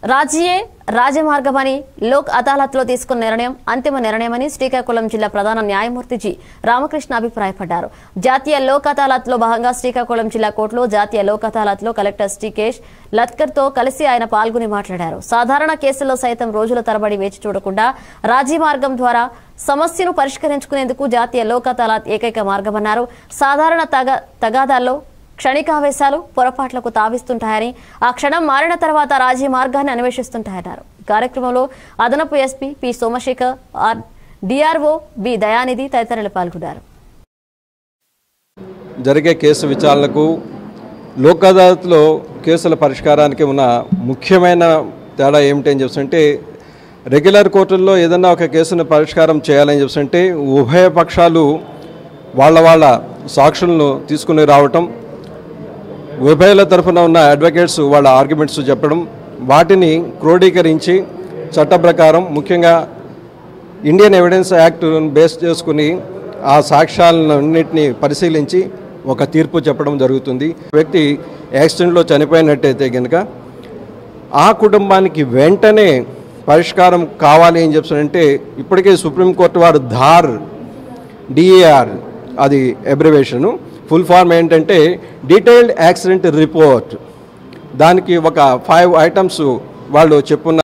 రాజీయే రాజమార్గమని లోక్ అదాలత్లో తీసుకున్న నిర్ణయం అంతిమ నిర్ణయమని శ్రీకాకుళం జిల్లా ప్రధాన న్యాయమూర్తి జి రామకృష్ణ అభిప్రాయపడ్డారు జాతీయ లోక్ అదాలత్లో భాగంగా శ్రీకాకుళం జిల్లా కోర్టులో జాతీయ లోక్ అదాలత్లో కలెక్టర్ శ్రీకేష్ లత్కర్ తో కలిసి ఆయన పాల్గొని మాట్లాడారు సాధారణ కేసుల్లో సైతం రోజుల తరబడి వేచి చూడకుండా రాజీ మార్గం ద్వారా సమస్యను పరిష్కరించుకునేందుకు జాతీయ లోక్ అదాలత్ ఏకైక మార్గమన్నారు సాధారణ తగ తగాదాల్లో క్షణికావేశాలు పొరపాట్లకు తావిస్తుంటాయని ఆ క్షణం మారిన తర్వాత రాజీ మార్గాన్ని అన్వేషిస్తుంటాయన్నారు ఈ కార్యక్రమంలో అదనపు SP P Somasekhar R DRO B Dayanidhi తదితరులు పాల్గొన్నారు జరిగే కేసు విచారణకు లోక్ అదాలత్లో కేసుల పరిష్కారానికి ఉన్న ముఖ్యమైన తేడా ఏమిటి అని చెప్తుంటే రెగ్యులర్ కోర్టుల్లో ఏదన్నా ఒక కేసును పరిష్కారం చేయాలని చెప్తుంటే ఉభయ పక్షాలు వాళ్ళ వాళ్ళ సాక్షులను తీసుకుని రావటం ఉభయల తరఫున ఉన్న అడ్వకేట్స్ వాళ్ళ ఆర్గ్యుమెంట్స్ చెప్పడం వాటిని క్రోడీకరించి చట్ట ప్రకారం ముఖ్యంగా ఇండియన్ ఎవిడెన్స్ యాక్ట్ బేస్ చేసుకుని ఆ సాక్ష్యాలన్నింటినీ పరిశీలించి ఒక తీర్పు చెప్పడం జరుగుతుంది వ్యక్తి యాక్సిడెంట్లో చనిపోయినట్టయితే కనుక ఆ కుటుంబానికి వెంటనే పరిష్కారం కావాలి అని చెప్పారంటే ఇప్పటికే సుప్రీంకోర్టు వారు ధార్ డిఏఆర్ అది అబ్రివేషను ఫుల్ ఫార్మ్ ఏంటంటే డీటెయిల్డ్ యాక్సిడెంట్ రిపోర్ట్ దానికి ఒక ఫైవ్ ఐటమ్స్ వాళ్ళు చెప్పున్న